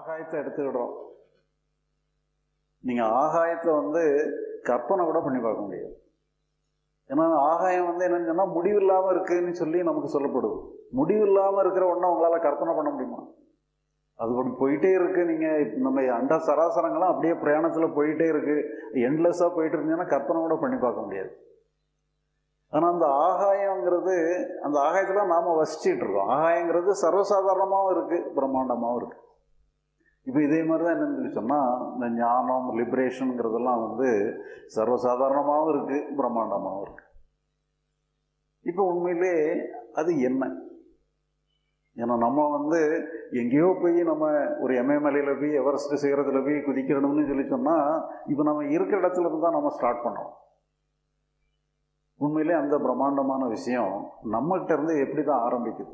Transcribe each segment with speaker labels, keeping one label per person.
Speaker 1: ஆகாயத்தை எடுத்துக்கிடுறோம் நீங்கள் ஆகாயத்தை வந்து கற்பனை கூட பண்ணி பார்க்க முடியாது ஏன்னா ஆகாயம் வந்து என்னன்னு சொன்னால் முடிவில்லாமல் இருக்குன்னு சொல்லி நமக்கு சொல்லப்படுது முடிவில்லாமல் இருக்கிற ஒன்றை உங்களால் கற்பனை பண்ண முடியுமா அது அப்படி போயிட்டே இருக்கு நீங்கள் நம்ம அண்ட சராசரங்கள்லாம் அப்படியே பிரயாணத்தில் போயிட்டே இருக்கு எண்ட்லெஸ்ஸாக போயிட்டு இருந்தீங்கன்னா கற்பனை கூட பண்ணி பார்க்க முடியாது ஆனால் அந்த ஆகாயங்கிறது அந்த ஆகாயத்தில் நாம் வசிச்சிட்டு இருக்கோம் ஆகாயங்கிறது சர்வசாதாரணமாகவும் இருக்குது பிரம்மாண்டமாகவும் இருக்குது இப்போ இதே மாதிரி தான் என்னன்னு சொல்லி சொன்னால் இந்த ஞானம் லிபரேஷனுங்கிறதெல்லாம் வந்து சர்வசாதாரணமாகவும் இருக்குது பிரம்மாண்டமாகவும் இருக்குது இப்போ உண்மையிலே அது என்ன ஏன்னா நம்ம வந்து எங்கேயோ போய் நம்ம ஒரு எம்ஏமலையில் போய் எவரெஸ்ட் சிகரத்தில் போய் குதிக்கணும்னு சொல்லி சொன்னால் இப்போ நம்ம இருக்கிற இடத்துல இருந்து தான் நம்ம ஸ்டார்ட் பண்ணோம் உண்மையிலே அந்த பிரம்மாண்டமான விஷயம் நம்மகிட்ட இருந்து எப்படி தான் ஆரம்பிக்குது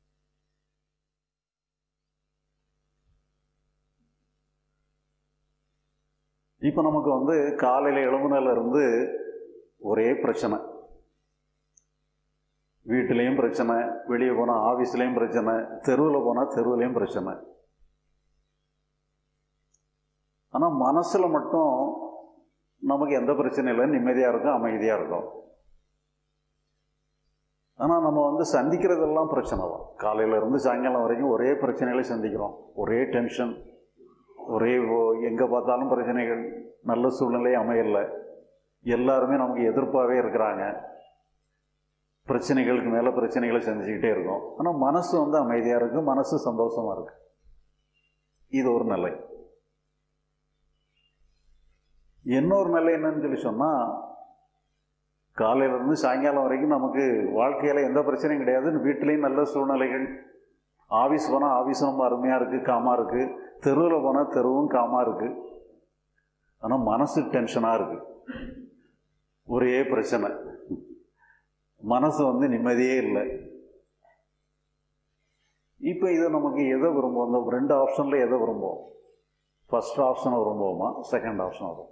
Speaker 1: இப்போ நமக்கு வந்து காலையில் எழும்புனால இருந்து ஒரே பிரச்சனை வீட்டிலையும் பிரச்சனை வெளியே போனால் ஆஃபீஸ்லேயும் பிரச்சனை தெருவில் போனால் தெருவுலேயும் பிரச்சனை ஆனால் மனசில் மட்டும் நமக்கு எந்த பிரச்சனையும் இல்லை நிம்மதியாக இருக்கும் அமைதியாக இருக்கும் ஆனால் நம்ம வந்து சந்திக்கிறதெல்லாம் பிரச்சனை தான் காலையிலேருந்து சாயங்காலம் வரைக்கும் ஒரே பிரச்சனைகளை சந்திக்கிறோம் ஒரே டென்ஷன் ஒரே எங்கே பார்த்தாலும் பிரச்சனைகள் நல்ல சூழ்நிலை அமையலை எல்லாருமே நமக்கு எதிர்ப்பாகவே இருக்கிறாங்க பிரச்சனைகளுக்கு மேலே பிரச்சனைகளை சந்திச்சுக்கிட்டே இருக்கோம் ஆனால் மனசு வந்து அமைதியாக இருக்குது மனசு சந்தோஷமாக இருக்கு இது ஒரு நிலை இன்னொரு நிலை என்னன்னு சொல்லி சொன்னால் காலையிலேருந்து சாயங்காலம் வரைக்கும் நமக்கு வாழ்க்கையில் எந்த பிரச்சனையும் கிடையாது வீட்டிலையும் நல்ல சூழ்நிலைகள் ஆஃபீஸ் போனால் ஆஃபீஸும் ரொம்ப அருமையாக இருக்குது காமாக இருக்குது தெருவில் போனால் தெருவும் காமாக இருக்குது ஆனால் மனசு டென்ஷனாக இருக்குது ஒரே பிரச்சனை மனசு வந்து நிம்மதியே இல்லை இப்போ இதை நமக்கு எதை விரும்புவோம் இந்த ரெண்டு ஆப்ஷனில் எதை விரும்புவோம் ஃபஸ்ட் ஆப்ஷனை விரும்புவோமா செகண்ட் ஆப்ஷனை விரும்புவோம்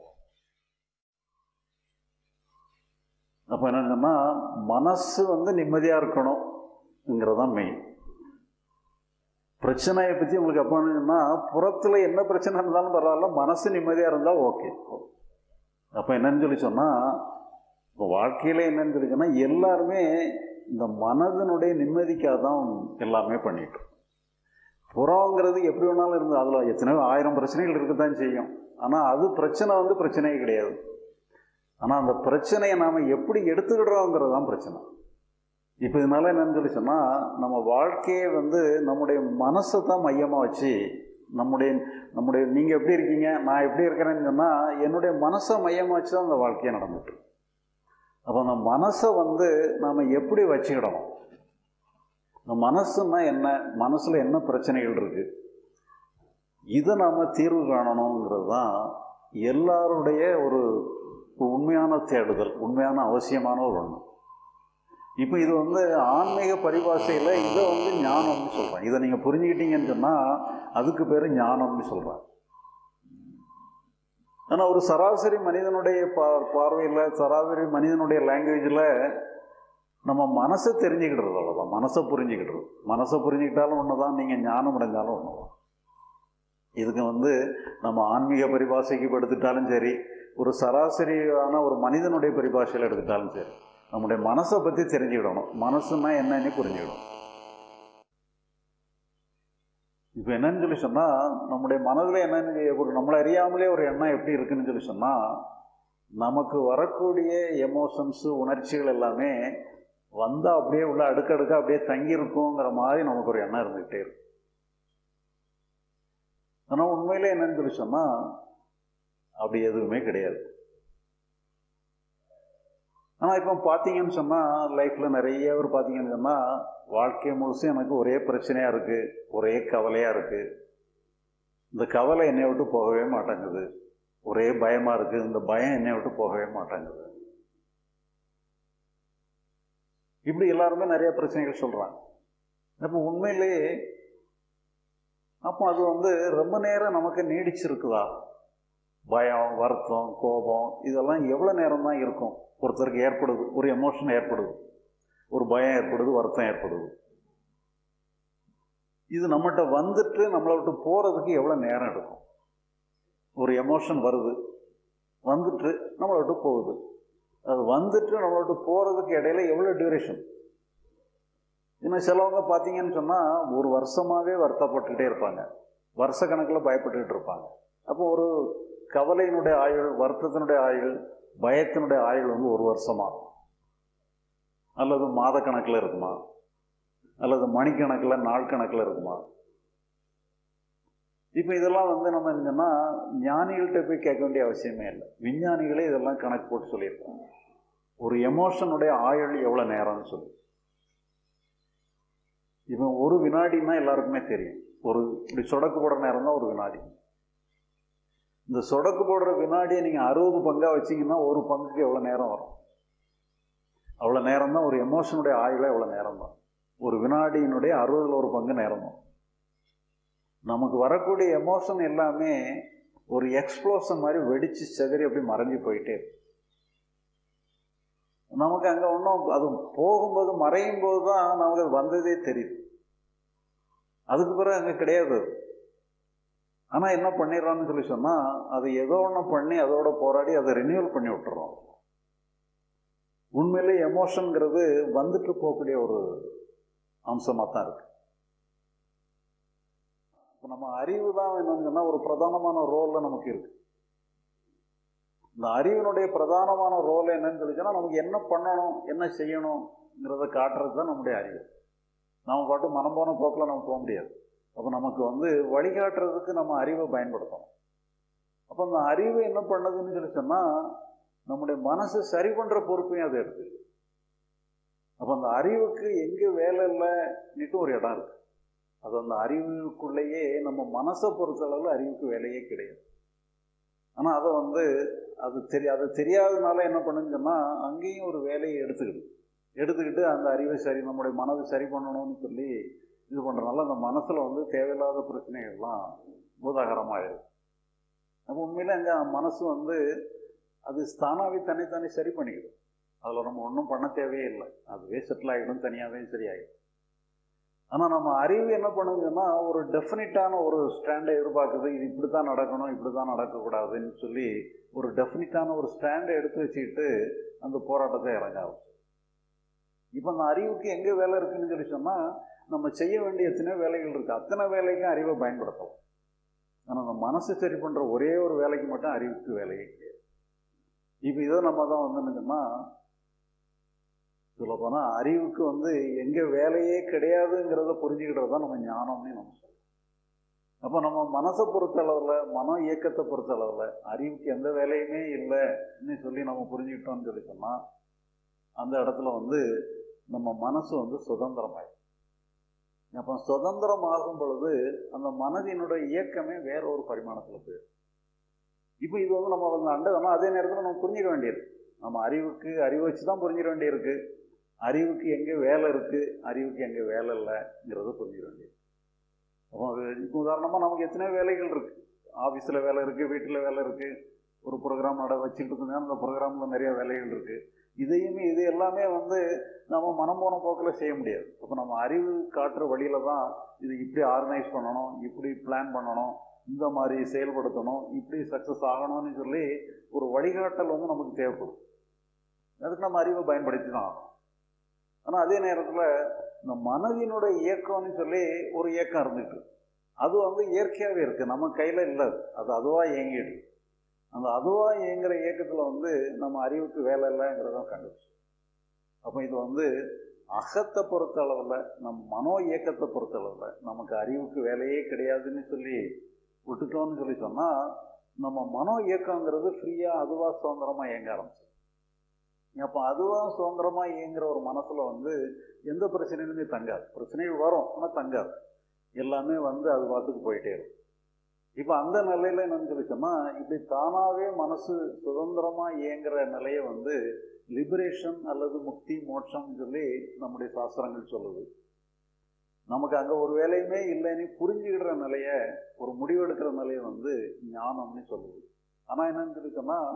Speaker 1: அப்போ என்னன்னா மனசு வந்து நிம்மதியாக இருக்கணுங்கிறது தான் மெயின் பிரச்சனையை பற்றி உங்களுக்கு எப்போ சொன்னால் புறத்தில் என்ன பிரச்சனை இருந்தாலும் பரவாயில்ல மனசு நிம்மதியாக இருந்தால் ஓகே அப்போ என்னன்னு சொல்லி சொன்னால் இப்போ வாழ்க்கையில் என்னன்னு சொல்லி சொன்னால் எல்லாருமே இந்த மனதினுடைய நிம்மதிக்காக தான் எல்லாமே பண்ணிட்டு புறங்கிறது எப்படி வேணாலும் இருந்து அதில் எத்தனையோ ஆயிரம் பிரச்சனைகள் இருக்க தான் செய்யும் ஆனால் அது பிரச்சனை வந்து பிரச்சனையே கிடையாது ஆனால் அந்த பிரச்சனையை நாம் எப்படி எடுத்துக்கிடுறோங்கிறது தான் பிரச்சனை இப்போ இதனால என்னன்னு சொல்லி சொன்னால் நம்ம வாழ்க்கையை வந்து நம்முடைய மனசை தான் மையமாக வச்சு நம்முடைய நம்முடைய நீங்கள் எப்படி இருக்கீங்க நான் எப்படி இருக்கிறேன்னு சொன்னால் என்னுடைய மனசை மையமாக வச்சு தான் அந்த வாழ்க்கையை நடந்துட்டு அப்போ அந்த மனசை வந்து நாம் எப்படி வச்சுக்கிடணும் இந்த மனசுன்னா என்ன மனசில் என்ன பிரச்சனைகள் இருக்குது இதை நாம் தீர்வு காணணுங்கிறது தான் எல்லாருடைய ஒரு உண்மையான தேடுதல் உண்மையான அவசியமான ஒரு ஒன்று இப்போ இது வந்து ஆன்மீக பரிபாஷையில் இதை வந்து ஞானம்னு சொல்கிறேன் இதை நீங்கள் புரிஞ்சுக்கிட்டீங்கன்னு சொன்னால் அதுக்கு பேர் ஞானம்னு சொல்கிறேன் ஆனால் ஒரு சராசரி மனிதனுடைய பா பார்வையில் சராசரி மனிதனுடைய லாங்குவேஜில் நம்ம மனசை தெரிஞ்சுக்கிடுறது அவ்வளோதான் மனசை புரிஞ்சுக்கிடுறது மனசை புரிஞ்சுக்கிட்டாலும் ஒன்று தான் நீங்கள் ஞானம் அடைஞ்சாலும் ஒன்று தான் இதுக்கு வந்து நம்ம ஆன்மீக பரிபாஷைக்கு எடுத்துட்டாலும் சரி ஒரு சராசரியான ஒரு மனிதனுடைய பரிபாஷையில் எடுத்துட்டாலும் சரி நம்முடைய மனசை பற்றி தெரிஞ்சுக்கிடணும் மனசுன்னா என்னன்னு புரிஞ்சுக்கணும் இப்போ என்னன்னு சொல்லி சொன்னால் நம்முடைய மனதில் என்னன்னு ஒரு நம்மளை அறியாமலே ஒரு எண்ணம் எப்படி இருக்குன்னு சொல்லி சொன்னால் நமக்கு வரக்கூடிய எமோஷன்ஸு உணர்ச்சிகள் எல்லாமே வந்தால் அப்படியே உள்ள அடுக்கடுக்க அப்படியே தங்கியிருக்குங்கிற மாதிரி நமக்கு ஒரு எண்ணம் இருந்துக்கிட்டே இருக்கும் ஆனால் உண்மையிலே என்னன்னு சொல்லி சொன்னால் அப்படி எதுவுமே கிடையாது ஆனால் இப்போ பார்த்தீங்கன்னு சொன்னால் லைஃப்பில் நிறைய பேர் பார்த்தீங்கன்னு சொன்னால் வாழ்க்கை முழுசும் எனக்கு ஒரே பிரச்சனையாக இருக்குது ஒரே கவலையாக இருக்குது இந்த கவலை என்னை விட்டு போகவே மாட்டேங்குது ஒரே பயமாக இருக்குது இந்த பயம் என்னை விட்டு போகவே மாட்டேங்குது இப்படி எல்லாருமே நிறைய பிரச்சனைகள் சொல்கிறாங்க அப்போ உண்மையிலேயே அப்போ அது வந்து ரொம்ப நேரம் நமக்கு நீடிச்சிருக்குதா பயம் வருத்தம் கோபம் இதெல்லாம் எவ்வளோ நேரம் தான் இருக்கும் ஒருத்தருக்கு ஏற்படுது ஒரு எமோஷன் ஏற்படுது ஒரு பயம் ஏற்படுது வருத்தம் ஏற்படுது இது நம்மகிட்ட வந்துட்டு நம்மளை விட்டு போகிறதுக்கு எவ்வளோ நேரம் எடுக்கும் ஒரு எமோஷன் வருது வந்துட்டு நம்மளை விட்டு போகுது அது வந்துட்டு நம்மளை விட்டு போகிறதுக்கு இடையில எவ்வளோ டியூரேஷன் இன்னும் சிலவங்க பார்த்தீங்கன்னு சொன்னால் ஒரு வருஷமாகவே வருத்தப்பட்டுக்கிட்டே இருப்பாங்க வருஷ கணக்கில் பயப்பட்டுக்கிட்டு இருப்பாங்க அப்போ ஒரு கவலையினுடைய ஆயுள் வருத்தத்தினுடைய ஆயுள் பயத்தினுடைய ஆயுள் வந்து ஒரு வருஷமா அல்லது மாத கணக்கில் இருக்குமா அல்லது மணிக்கணக்கில் நாள் கணக்கில் இருக்குமா இப்போ இதெல்லாம் வந்து நம்ம என்னன்னா ஞானிகள்கிட்ட போய் கேட்க வேண்டிய அவசியமே இல்லை விஞ்ஞானிகளே இதெல்லாம் கணக்கு போட்டு சொல்லியிருக்காங்க ஒரு எமோஷனுடைய ஆயுள் எவ்வளோ நேரம்னு சொல்லி இப்போ ஒரு வினாடின்னா எல்லாருக்குமே தெரியும் ஒரு இப்படி சொடக்கு போடுற நேரம் தான் ஒரு வினாடி இந்த சொடக்கு போடுற வினாடியை நீங்கள் அறுபது பங்காக வச்சிங்கன்னா ஒரு பங்குக்கு எவ்வளோ நேரம் வரும் அவ்வளோ நேரம் தான் ஒரு எமோஷனுடைய ஆயுளே எவ்வளோ நேரம் தான் ஒரு வினாடியினுடைய அறுபதில் ஒரு பங்கு நேரம் தான் நமக்கு வரக்கூடிய எமோஷன் எல்லாமே ஒரு எக்ஸ்ப்ளோஷன் மாதிரி வெடிச்சு செதறி அப்படி மறைஞ்சு போயிட்டே இருக்கு நமக்கு அங்கே ஒன்றும் அது போகும்போது மறையும் போது தான் நமக்கு அது வந்ததே தெரியுது அதுக்கு பிறகு அங்கே கிடையாது அது ஆனால் என்ன பண்ணிடுறோம்னு சொல்லி சொன்னால் அது ஏதோ ஒன்று பண்ணி அதோட போராடி அதை ரினியூவல் பண்ணி விட்டுறோம் உண்மையிலே எமோஷனுங்கிறது வந்துட்டு போகக்கூடிய ஒரு அம்சமாக தான் இருக்கு இப்போ நம்ம அறிவு தான் என்னன்னு சொன்னால் ஒரு பிரதானமான ரோலில் நமக்கு இருக்கு இந்த அறிவினுடைய பிரதானமான ரோல் என்னன்னு சொல்லி சொன்னால் நமக்கு என்ன பண்ணணும் என்ன செய்யணுங்கிறத காட்டுறது தான் நம்முடைய அறிவு நம்ம பாட்டு மனம் போன போக்கில் நம்ம போக முடியாது அப்போ நமக்கு வந்து வழிகாட்டுறதுக்கு நம்ம அறிவை பயன்படுத்தணும் அப்போ அந்த அறிவு என்ன பண்ணுதுன்னு சொல்லி சொன்னால் நம்முடைய மனசை சரி பண்ணுற பொறுப்பையும் அது எடுத்து அப்போ அந்த அறிவுக்கு எங்கே வேலை இல்லைன்னுட்டு ஒரு இடம் இருக்கு அது அந்த அறிவுக்குள்ளேயே நம்ம மனசை பொறுத்தளவில் அறிவுக்கு வேலையே கிடையாது ஆனால் அதை வந்து அது தெரிய அது தெரியாதனால என்ன பண்ணுன்னு சொன்னால் அங்கேயும் ஒரு வேலையை எடுத்துக்கிது எடுத்துக்கிட்டு அந்த அறிவை சரி நம்முடைய மனதை சரி பண்ணணும்னு சொல்லி இது பண்ணுறதுனால அந்த மனசில் வந்து தேவையில்லாத பிரச்சனைகள்லாம் பூதாகரமாகிடுது அப்போ உண்மையிலே அங்கே மனசு வந்து அது தானாகவே தன்னைத்தானே சரி பண்ணிக்கிடும் அதில் நம்ம ஒன்றும் பண்ண தேவையே இல்லை அதுவே செட்டில் ஆகிடும் தனியாகவே சரியாகிடும் ஆனால் நம்ம அறிவு என்ன பண்ணுங்கன்னா ஒரு டெஃபினிட்டான ஒரு ஸ்டாண்டை எதிர்பார்க்குது இது இப்படி தான் நடக்கணும் இப்படி தான் நடக்கக்கூடாதுன்னு சொல்லி ஒரு டெஃபினிட்டான ஒரு ஸ்டாண்டை எடுத்து வச்சுக்கிட்டு அந்த போராட்டத்தை இறங்க ஆகும் இப்போ அந்த அறிவுக்கு எங்கே வேலை இருக்குன்னு சொல்லி சொன்னால் நம்ம செய்ய வேண்டிய எத்தனை வேலைகள் இருக்குது அத்தனை வேலைக்கும் அறிவை பயன்படுத்தலாம் ஆனால் அந்த மனசு சரி பண்ணுற ஒரே ஒரு வேலைக்கு மட்டும் அறிவுக்கு வேலையே கிடையாது இப்போ இதை நம்ம தான் வந்து என்னங்கன்னா சொல்ல போனால் அறிவுக்கு வந்து எங்கே வேலையே கிடையாதுங்கிறத புரிஞ்சுக்கிட்டது தான் நம்ம ஞானம்னு நம்ம சொல்லுவோம் அப்போ நம்ம மனசை பொறுத்தளவில் மன இயக்கத்தை பொறுத்தளவில் அறிவுக்கு எந்த வேலையுமே இல்லைன்னு சொல்லி நம்ம புரிஞ்சுக்கிட்டோம்னு சொல்லி சொன்னால் அந்த இடத்துல வந்து நம்ம மனசு வந்து சுதந்திரமாயிடும் அப்போ சுதந்திரம் ஆகும் பொழுது அந்த மனதினுடைய இயக்கமே வேற ஒரு பரிமாணத்தில் போயிடும் இப்போ இது வந்து நம்ம வந்து அண்டதோம்னா அதே நேரத்தில் நம்ம புரிஞ்சிக்க வேண்டியிருக்கு நம்ம அறிவுக்கு அறிவை வச்சு தான் புரிஞ்சிக்க வேண்டியிருக்கு அறிவுக்கு எங்கே வேலை இருக்குது அறிவுக்கு எங்கே வேலை இல்லைங்கிறத புரிஞ்சிக்க வேண்டியது அப்போ அது இப்போ உதாரணமாக நமக்கு எத்தனை வேலைகள் இருக்குது ஆஃபீஸில் வேலை இருக்குது வீட்டில் வேலை இருக்குது ஒரு ப்ரோக்ராம் நட வச்சுட்டு இருக்கோம் அந்த ப்ரோக்ராமில் நிறைய வேலைகள் இருக்குது இதையுமே இது எல்லாமே வந்து நம்ம மனம் போன போக்கில் செய்ய முடியாது அப்போ நம்ம அறிவு காட்டுற வழியில தான் இது இப்படி ஆர்கனைஸ் பண்ணணும் இப்படி பிளான் பண்ணணும் இந்த மாதிரி செயல்படுத்தணும் இப்படி சக்ஸஸ் ஆகணும்னு சொல்லி ஒரு வழிகாட்டல் வந்து நமக்கு தேவைப்படும் அதுக்கு நம்ம அறிவை பயன்படுத்தி தான் ஆகணும் ஆனால் அதே நேரத்தில் இந்த மனதினுடைய இயக்கம்னு சொல்லி ஒரு இயக்கம் இருந்துட்டு அது வந்து இயற்கையாகவே இருக்குது நம்ம கையில் இல்லை அது அதுவாக இயங்கிடு அந்த அதுவாக இயங்குகிற இயக்கத்தில் வந்து நம்ம அறிவுக்கு வேலை இல்லைங்கிறத கண்டுபிடிச்சு அப்போ இது வந்து அகத்தை பொறுத்த அளவில் நம் மனோ இயக்கத்தை பொறுத்த அளவில் நமக்கு அறிவுக்கு வேலையே கிடையாதுன்னு சொல்லி விட்டுட்டோம்னு சொல்லி சொன்னால் நம்ம மனோ இயக்கங்கிறது ஃப்ரீயாக அதுவாக சுதந்திரமாக இயங்க ஆரம்பிச்சு அப்போ அதுவாக சுதந்திரமாக இயங்குற ஒரு மனசில் வந்து எந்த பிரச்சனையுமே தங்காது பிரச்சனைகள் வரும் ஆனால் தங்காது எல்லாமே வந்து அது பாட்டுக்கு போயிட்டே இருக்கும் இப்போ அந்த நிலையில் என்னன்னு சொல்லி சொன்னால் இப்படி தானாகவே மனசு சுதந்திரமாக இயங்குற நிலையை வந்து லிபரேஷன் அல்லது முக்தி மோட்சம்னு சொல்லி நம்முடைய சாஸ்திரங்கள் சொல்லுது நமக்கு அங்கே ஒரு வேலையுமே இல்லைன்னு புரிஞ்சுக்கிற நிலைய ஒரு முடிவெடுக்கிற நிலையை வந்து ஞானம்னு சொல்லுது ஆனால் என்னன்னு சொல்லி சொன்னால்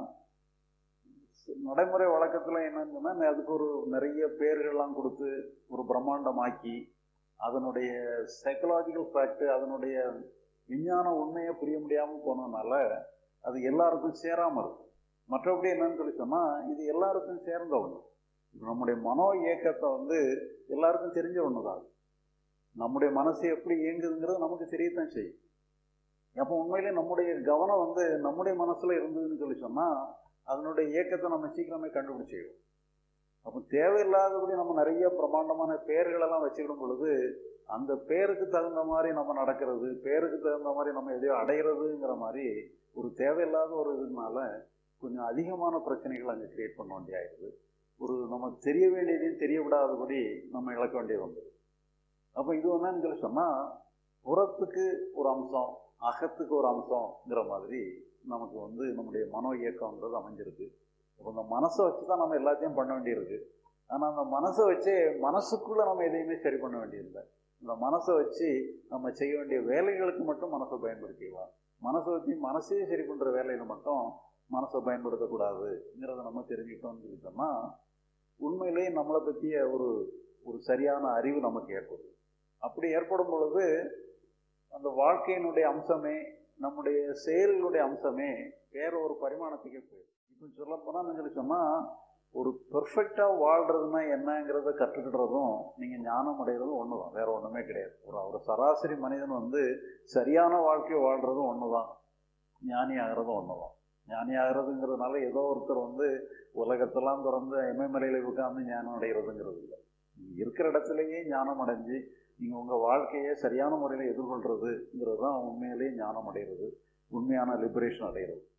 Speaker 1: நடைமுறை வழக்கத்தில் என்னன்னு சொன்னால் அதுக்கு ஒரு நிறைய பேர்கள்லாம் கொடுத்து ஒரு பிரம்மாண்டமாக்கி அதனுடைய சைக்கலாஜிக்கல் ஃபேக்ட் அதனுடைய விஞ்ஞான உண்மையை புரிய முடியாமல் போனதுனால அது எல்லாருக்கும் சேராமல் இருக்கும் மற்றபடி என்னன்னு சொல்லி சொன்னால் இது எல்லாருக்கும் சேர்ந்த ஒன்று நம்முடைய மனோ இயக்கத்தை வந்து எல்லாருக்கும் தெரிஞ்ச ஒன்று தான் நம்முடைய மனசு எப்படி இயங்குதுங்கிறது நமக்கு தெரியத்தான் செய்யும் அப்போ உண்மையிலே நம்முடைய கவனம் வந்து நம்முடைய மனசில் இருந்ததுன்னு சொல்லி சொன்னால் அதனுடைய இயக்கத்தை நம்ம சீக்கிரமே கண்டுபிடிச்சிடுவோம் அப்போ தேவையில்லாதபடி நம்ம நிறைய பிரமாண்டமான பெயர்களெல்லாம் வச்சுக்கிடும் பொழுது அந்த பேருக்கு தகுந்த மாதிரி நம்ம நடக்கிறது பேருக்கு தகுந்த மாதிரி நம்ம எதையோ அடைகிறதுங்கிற மாதிரி ஒரு தேவையில்லாத ஒரு இதுனால கொஞ்சம் அதிகமான பிரச்சனைகள் அங்கே கிரியேட் பண்ண வேண்டியாயிருது ஒரு நமக்கு தெரிய வேண்டியதையும் தெரிய விடாதபடி நம்ம இழக்க வேண்டியது வந்தது அப்போ இது என்னன்னு சொல்லி சொன்னால் புறத்துக்கு ஒரு அம்சம் அகத்துக்கு ஒரு அம்சங்கிற மாதிரி நமக்கு வந்து நம்முடைய மனோ இயக்கங்கிறது அமைஞ்சிருக்கு அப்போ இந்த மனசை வச்சு தான் நம்ம எல்லாத்தையும் பண்ண வேண்டியிருக்கு ஆனால் அந்த மனசை வச்சே மனசுக்குள்ளே நம்ம எதையுமே சரி பண்ண வேண்டியதில்லை இந்த மனசை வச்சு நம்ம செய்ய வேண்டிய வேலைகளுக்கு மட்டும் மனசை பயன்படுத்திக்கலாம் மனசை வச்சு மனசையே சரி பண்ணுற வேலையில் மட்டும் மனசை பயன்படுத்தக்கூடாதுங்கிறத நம்ம தெரிஞ்சுக்கிட்டோம்னு சொல்லிட்டோம்னா உண்மையிலேயே நம்மளை பற்றிய ஒரு ஒரு சரியான அறிவு நமக்கு ஏற்படும் அப்படி ஏற்படும் பொழுது அந்த வாழ்க்கையினுடைய அம்சமே நம்முடைய செயல்களுடைய அம்சமே வேற ஒரு பரிமாணத்துக்கே போயிடும் இப்போ சொல்ல போனால் சொல்லி சொன்னால் ஒரு பெர்ஃபெக்டாக வாழ்கிறதுனா என்னங்கிறத கற்றுக்கிடுறதும் நீங்கள் ஞானம் அடைகிறதும் ஒன்று தான் வேற ஒன்றுமே கிடையாது ஒரு ஒரு சராசரி மனிதன் வந்து சரியான வாழ்க்கையை வாழ்கிறதும் ஒன்று தான் ஞானி ஆகிறதும் ஒன்று தான் ஞானி ஆகிறதுங்கிறதுனால ஏதோ ஒருத்தர் வந்து உலகத்தெல்லாம் திறந்து எம்எம்எல்ஏல உட்காந்து ஞானம் அடைகிறதுங்கிறது இல்லை இருக்கிற இடத்துலையே ஞானம் அடைஞ்சு நீங்கள் உங்கள் வாழ்க்கையை சரியான முறையில் எதிர்கொள்கிறதுங்கிறது தான் உண்மையிலேயே ஞானம் அடைகிறது உண்மையான லிபரேஷன் அடைகிறது